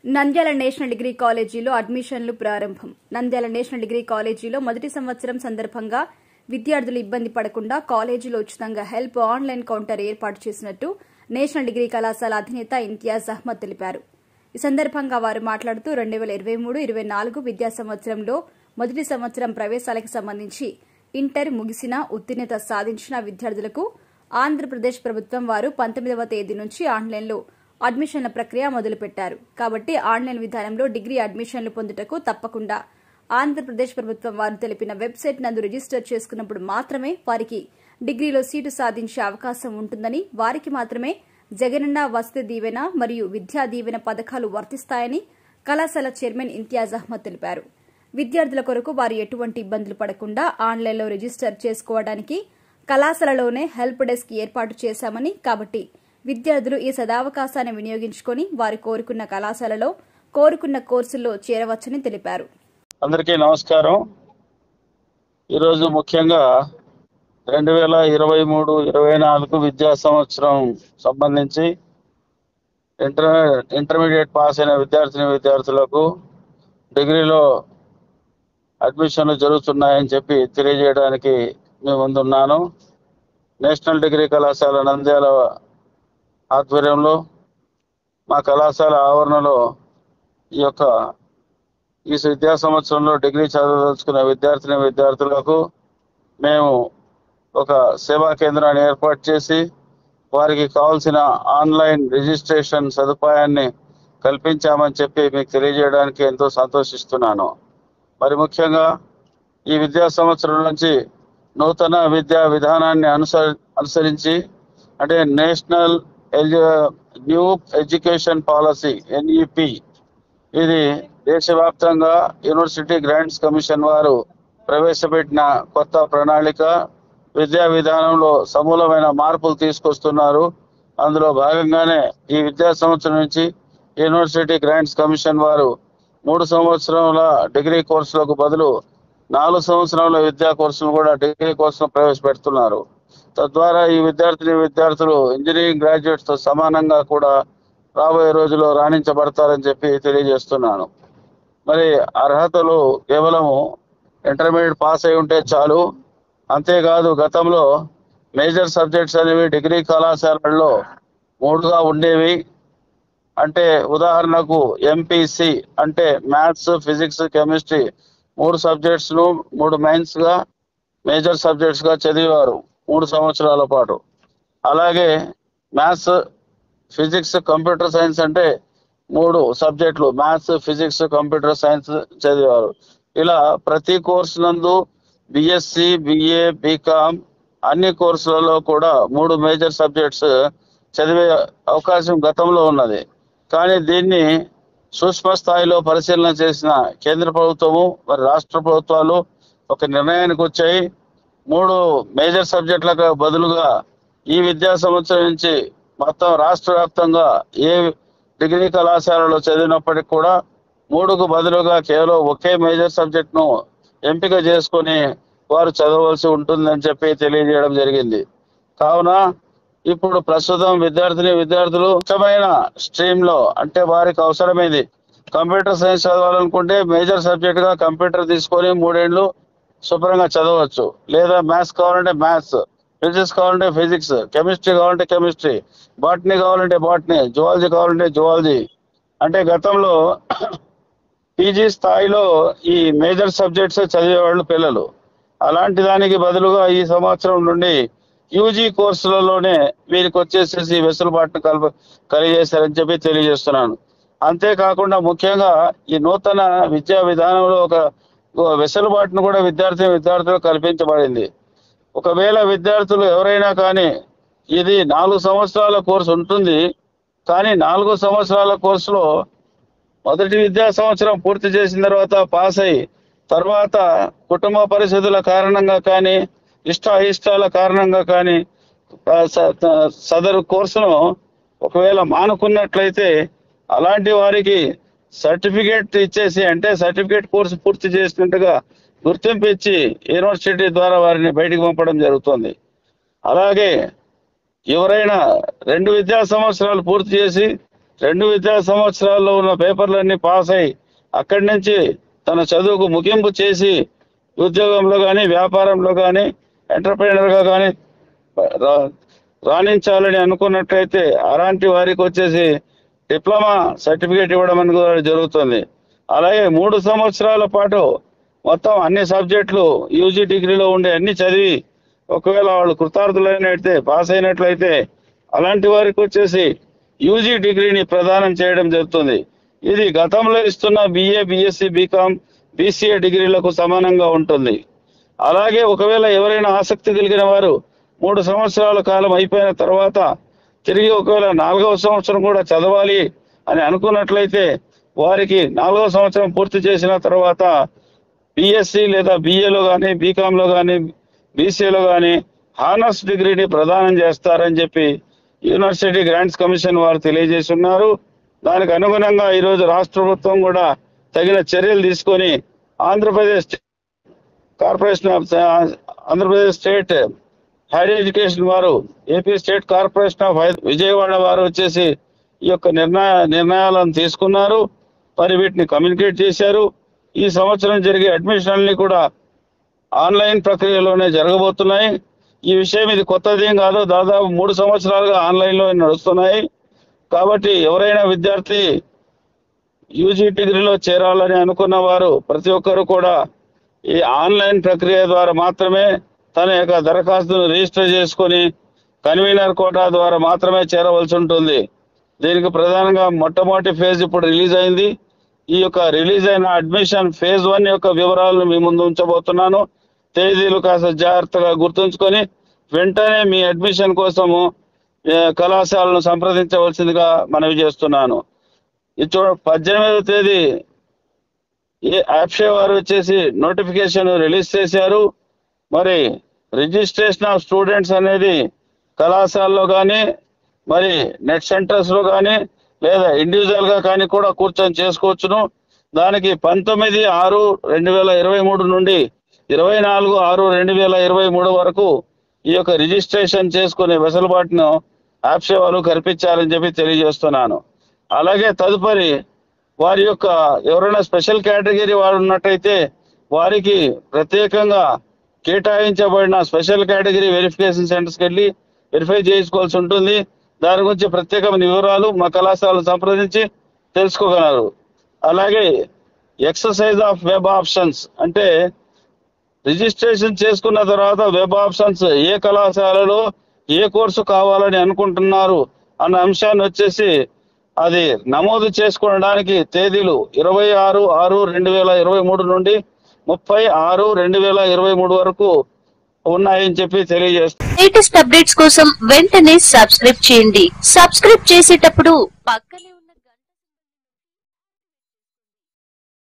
Nandyal national degree కాలేజీలో అడ్మిషన్లు ప్రారంభం నంద్యాల నేషనల్ డిగ్రీ కాలేజీలో మొదటి సంవత్సరం సందర్భంగా విద్యార్థులు ఇబ్బంది పడకుండా కాలేజీలో ఉచితంగా హెల్ప్ ఆన్లైన్ కౌంటర్ ఏర్పాటు చేసినట్టు నేషనల్ డిగ్రీ కళాశాల అధినేత ఇంతియాజ్ అహ్మద్ తెలిపారు ఈ సందర్భంగా వారు మాట్లాడుతూ రెండు వేల ఇరవై మూడు ఇరవై నాలుగు విద్యా సంవత్సరంలో మొదటి సంవత్సరం ప్రవేశాలకు సంబంధించి ఇంటర్ ముగిసిన ఉత్తీర్ణత సాధించిన విద్యార్థులకు ఆంధ్రప్రదేశ్ ప్రభుత్వం వారు పంతొమ్మిదవ తేదీ నుంచి ఆన్లైన్లో అడ్మిషన్ల ప్రక్రియ మొదలుపెట్టారు కాబట్టి ఆన్లైన్ విధానంలో డిగ్రీ అడ్మిషన్లు పొందుటకు తప్పకుండా ఆంధ్రప్రదేశ్ ప్రభుత్వం వారు తెలిపిన వెబ్సైట్ నందు రిజిస్టర్ చేసుకున్నప్పుడు మాత్రమే వారికి డిగ్రీలో సీటు సాధించే అవకాశం ఉంటుందని వారికి మాత్రమే జగనన్న వసతి దీవెన మరియు విద్యా దీవెన పథకాలు వర్తిస్తాయని కళాశాల చైర్మన్ ఇంతియాజ్ అహ్మద్ తెలిపారు విద్యార్థుల కొరకు వారు ఎటువంటి ఇబ్బందులు పడకుండా ఆన్లైన్లో రిజిస్టర్ చేసుకోవడానికి కళాశాలలోనే హెల్ప్ డెస్క్ ఏర్పాటు చేశామని కాబట్టి విద్యార్థులు ఈ సదావకాశాన్ని వినియోగించుకొని వారు కోరుకున్న కళాశాలలో కోరుకున్న కోర్సుల్లో చేరవచ్చని తెలిపారు అందరికీ నమస్కారం ఈరోజు ముఖ్యంగా రెండు వేల ఇరవై మూడు ఇరవై నాలుగు విద్యా సంవత్సరం సంబంధించి ఇంటర్ ఇంటర్మీడియట్ పాస్ అయిన విద్యార్థిని విద్యార్థులకు డిగ్రీలో అడ్మిషన్లు జరుగుతున్నాయని చెప్పి తెలియజేయడానికి మీ ముందున్నాను నేషనల్ డిగ్రీ కళాశాల నంద్యాల ఆధ్వర్యంలో మా కళాశాల ఆవరణలో ఈ యొక్క ఈ విద్యా సంవత్సరంలో డిగ్రీ చదవదలుచుకున్న విద్యార్థిని విద్యార్థులకు మేము ఒక సేవా కేంద్రాన్ని ఏర్పాటు చేసి వారికి కావాల్సిన ఆన్లైన్ రిజిస్ట్రేషన్ సదుపాయాన్ని కల్పించామని చెప్పి మీకు తెలియజేయడానికి ఎంతో సంతోషిస్తున్నాను మరి ముఖ్యంగా ఈ విద్యా సంవత్సరం నుంచి నూతన విద్యా విధానాన్ని అనుస అనుసరించి అంటే national new education policy NEP ఇది దేశవ్యాప్తంగా యూనివర్సిటీ గ్రాంట్స్ కమిషన్ వారు ప్రవేశపెట్టిన కొత్త ప్రణాళిక విద్యా విధానంలో సమూలమైన మార్పులు తీసుకొస్తున్నారు అందులో భాగంగానే ఈ విద్యా సంవత్సరం నుంచి యూనివర్సిటీ గ్రాంట్స్ కమిషన్ వారు మూడు సంవత్సరాల డిగ్రీ కోర్సులకు బదులు నాలుగు సంవత్సరాల విద్యా కోర్సులు కూడా డిగ్రీ కోర్సులు ప్రవేశపెడుతున్నారు తద్వారా ఈ విద్యార్థిని విద్యార్థులు ఇంజనీరింగ్ గ్రాడ్యుయేట్స్ తో సమానంగా కూడా రాబోయే రోజుల్లో రాణించబడతారని చెప్పి తెలియజేస్తున్నాను మరి అర్హతలు కేవలము ఇంటర్మీడియట్ పాస్ అయి ఉంటే చాలు అంతేకాదు గతంలో మేజర్ సబ్జెక్ట్స్ అనేవి డిగ్రీ కళాశాలల్లో మూడుగా ఉండేవి అంటే ఉదాహరణకు ఎంపీసీ అంటే మ్యాథ్స్ ఫిజిక్స్ కెమిస్ట్రీ మూడు సబ్జెక్ట్స్ ను మూడు మెయిన్స్ గా మేజర్ సబ్జెక్ట్స్ గా చదివారు మూడు సంవత్సరాల పాటు అలాగే మ్యాథ్స్ ఫిజిక్స్ కంప్యూటర్ సైన్స్ అంటే మూడు సబ్జెక్టులు మ్యాథ్స్ ఫిజిక్స్ కంప్యూటర్ సైన్స్ చదివారు ఇలా ప్రతి కోర్సు నందు బిఎస్సి బిఏ బీకామ్ అన్ని కోర్సులలో కూడా మూడు మేజర్ సబ్జెక్ట్స్ చదివే అవకాశం గతంలో ఉన్నది కానీ దీన్ని సూక్ష్మ స్థాయిలో పరిశీలన చేసిన కేంద్ర ప్రభుత్వము మరి రాష్ట్ర ప్రభుత్వాలు ఒక నిర్ణయానికి వచ్చాయి మూడు మేజర్ సబ్జెక్టులకు బదులుగా ఈ విద్యా సంవత్సరం నుంచి మొత్తం రాష్ట్ర వ్యాప్తంగా ఏ డిగ్రీ కళాశాలలో చదివినప్పటికి కూడా మూడుకు బదులుగా కేవలం ఒకే మేజర్ సబ్జెక్ట్ ను ఎంపిక చేసుకొని వారు చదవలసి ఉంటుందని చెప్పి తెలియజేయడం జరిగింది కావున ఇప్పుడు ప్రస్తుతం విద్యార్థిని విద్యార్థులు ముఖ్యమైన స్ట్రీమ్ లో అంటే వారికి అవసరమైంది కంప్యూటర్ సైన్స్ చదవాలనుకుంటే మేజర్ సబ్జెక్ట్ గా కంప్యూటర్ తీసుకొని మూడేళ్లు శుభ్రంగా చదవచ్చు లేదా మ్యాథ్స్ కావాలంటే మ్యాథ్స్ ఫిజిక్స్ కావాలంటే ఫిజిక్స్ కెమిస్ట్రీ కావాలంటే కెమిస్ట్రీ బాటనీ కావాలంటే బాటనీ జువాలజీ కావాలంటే జువాలజీ అంటే గతంలో పీజీ స్థాయిలో ఈ మేజర్ సబ్జెక్ట్స్ చదివేవాళ్ళు పిల్లలు అలాంటి దానికి బదులుగా ఈ సంవత్సరం నుండి యూజీ కోర్సులలోనే వీరికి వచ్చేసేసి వెసులుబాటును కల్ప కలిగేశారని చెప్పి తెలియజేస్తున్నాను అంతేకాకుండా ముఖ్యంగా ఈ నూతన విద్యా విధానంలో ఒక వెసులుబాటును కూడా విద్యార్థి విద్యార్థులకు కల్పించబడింది ఒకవేళ విద్యార్థులు ఎవరైనా కానీ ఇది నాలుగు సంవత్సరాల కోర్సు ఉంటుంది కానీ నాలుగు సంవత్సరాల కోర్సులో మొదటి విద్యా సంవత్సరం పూర్తి చేసిన తర్వాత పాస్ అయి తర్వాత కుటుంబ పరిస్థితుల కారణంగా కానీ ఇష్ట అయిష్టాల కారణంగా కానీ ఆ, స- త- సదరు కోర్సును ఒకవేళ మానుకున్నట్లయితే అలాంటి వారికి సర్టిఫికేట్ ఇచ్చేసి అంటే సర్టిఫికేట్ కోర్సు పూర్తి చేసినట్టుగా గుర్తింపు ఇచ్చి యూనివర్సిటీ ద్వారా వారిని బయటికి పంపడం జరుగుతుంది అలాగే ఎవరైనా రెండు విద్యా సంవత్సరాలు పూర్తి చేసి రెండు విద్యా సంవత్సరాల్లో ఉన్న పేపర్లన్నీ పాస్ అయి అక్కడి నుంచి తన చదువుకు ముగింపు చేసి ఉద్యోగంలో కానీ వ్యాపారంలో కానీ ఎంటర్ప్రైనర్గా కానీ రా- రాణించాలని అనుకున్నట్లయితే అలాంటి వారికి వచ్చేసి డిప్లొమా సర్టిఫికేట్ ఇవ్వడం అనేది కూడా జరుగుతుంది అలాగే మూడు సంవత్సరాల పాటు మొత్తం అన్ని సబ్జెక్టులు యూజీ డిగ్రీలో ఉండే అన్ని చదివి ఒకవేళ వాళ్ళు కృతార్థులైనట్లయితే పాస్ అయినట్లయితే అలాంటి వారికి వచ్చేసి యూజీ డిగ్రీని ప్రదానం చేయడం జరుగుతుంది ఇది గతంలో ఇస్తున్న బిఏ బిఎస్సి బీకామ్ బీసీఏ డిగ్రీలకు సమానంగా ఉంటుంది అలాగే ఒకవేళ ఎవరైనా ఆసక్తి కలిగిన వారు మూడు సంవత్సరాల కాలం అయిపోయిన తర్వాత తిరిగి ఒకవేళ నాలుగవ సంవత్సరం కూడా చదవాలి అని అనుకున్నట్లయితే వారికి నాలుగవ సంవత్సరం పూర్తి చేసిన తర్వాత బిఎస్సి లేదా బిఏలో కానీ బీకాంలో కానీ బీసీఏలో కానీ హానర్స్ డిగ్రీని ప్రదానం చేస్తారని చెప్పి యూనివర్సిటీ గ్రాంట్స్ కమిషన్ వారు తెలియజేసి ఉన్నారు దానికి అనుగుణంగా ఈరోజు రాష్ట్ర ప్రభుత్వం కూడా తగిన చర్యలు తీసుకొని Andhra Pradesh corporation of Andhra Pradesh state higher education వారు AP state corporation of high- Vijayawada వారు వచ్చేసి ఈ యొక్క నిర్ణయ నిర్ణయాలను తీసుకున్నారు మరి వీటిని కమ్యూనికేట్ చేశారు ఈ సంవత్సరం జరిగే అడ్మిషన్లు కూడా ఆన్లైన్ ప్రక్రియలోనే జరగబోతున్నాయి ఈ విషయం ఇది కొత్తదేం కాదు దాదాపు మూడు సంవత్సరాలుగా ఆన్లైన్లో నడుస్తున్నాయి కాబట్టి ఎవరైనా విద్యార్థి యూజీ డిగ్రీలో చేరాలని అనుకున్న వారు ప్రతి ఒక్కరు కూడా ఈ ఆన్లైన్ ప్రక్రియ ద్వారా మాత్రమే తన యొక్క దరఖాస్తును రిజిస్టర్ చేసుకొని కన్వీనర్ కోటా ద్వారా మాత్రమే చేరవలసి ఉంటుంది దీనికి ప్రధానంగా మొట్టమొదటి ఫేజ్ ఇప్పుడు రిలీజ్ అయింది ఈ యొక్క రిలీజ్ అయిన అడ్మిషన్ ఫేజ్ వన్ యొక్క వివరాలను మీ ముందు ఉంచబోతున్నాను తేదీలు కాస్త జాగ్రత్తగా గుర్తుంచుకొని వెంటనే మీ అడ్మిషన్ కోసము ఏ, కళాశాలను సంప్రదించవలసిందిగా మనవి చేస్తున్నాను ఇది చూడ పద్దెనిమిదవ తేదీ ఈ యాప్షే వారు వచ్చేసి నోటిఫికేషన్ రిలీజ్ చేశారు మరి రిజిస్ట్రేషన్ ఆఫ్ స్టూడెంట్స్ అనేది కళాశాలలో కానీ మరి నెట్ సెంటర్స్ లో కానీ లేదా ఇండివిజువల్ గా కానీ కూడా కూర్చొని చేసుకోవచ్చును దానికి పంతొమ్మిది ఆరు రెండు వేల ఇరవై మూడు నుండి ఇరవై నాలుగు ఆరు రెండు వేల ఇరవై మూడు వరకు ఈ యొక్క రిజిస్ట్రేషన్ చేసుకునే వెసులుబాటును యాప్షే వాళ్ళు కల్పించాలని చెప్పి తెలియజేస్తున్నాను అలాగే తదుపరి వారి యొక్క ఎవరైనా స్పెషల్ కేటగిరీ వారు ఉన్నట్టయితే వారికి ప్రత్యేకంగా కేటాయించబడిన స్పెషల్ కేటగిరీ వెరిఫికేషన్ సెంటర్స్కి వెళ్ళి వెరిఫై చేసుకోవాల్సి ఉంటుంది దాని గురించి ప్రత్యేకమైన వివరాలు మా కళాశాలను సంప్రదించి తెలుసుకోగలరు అలాగే ఎక్సర్సైజ్ ఆఫ్ వెబ్ ఆప్షన్స్ అంటే రిజిస్ట్రేషన్ చేసుకున్న తర్వాత వెబ్ ఆప్షన్స్ ఏ కళాశాలలో ఏ కోర్సు కావాలని అనుకుంటున్నారు అన్న అంశాన్ని వచ్చేసి అది నమోదు చేసుకోవడానికి తేదీలు ఇరవై ఆరు ఆరు రెండు వేల ఇరవై మూడు నుండి ముప్పై ఆరు రెండు వేల ఇరవై మూడు వరకు ఉన్నాయని చెప్పి తెలియజేస్తారు లేటెస్ట్ అప్డేట్స్ కోసం వెంటనే సబ్స్క్రైబ్ చేయండి సబ్స్క్రైబ్ చేసేటప్పుడు పక్కనే ఉన్న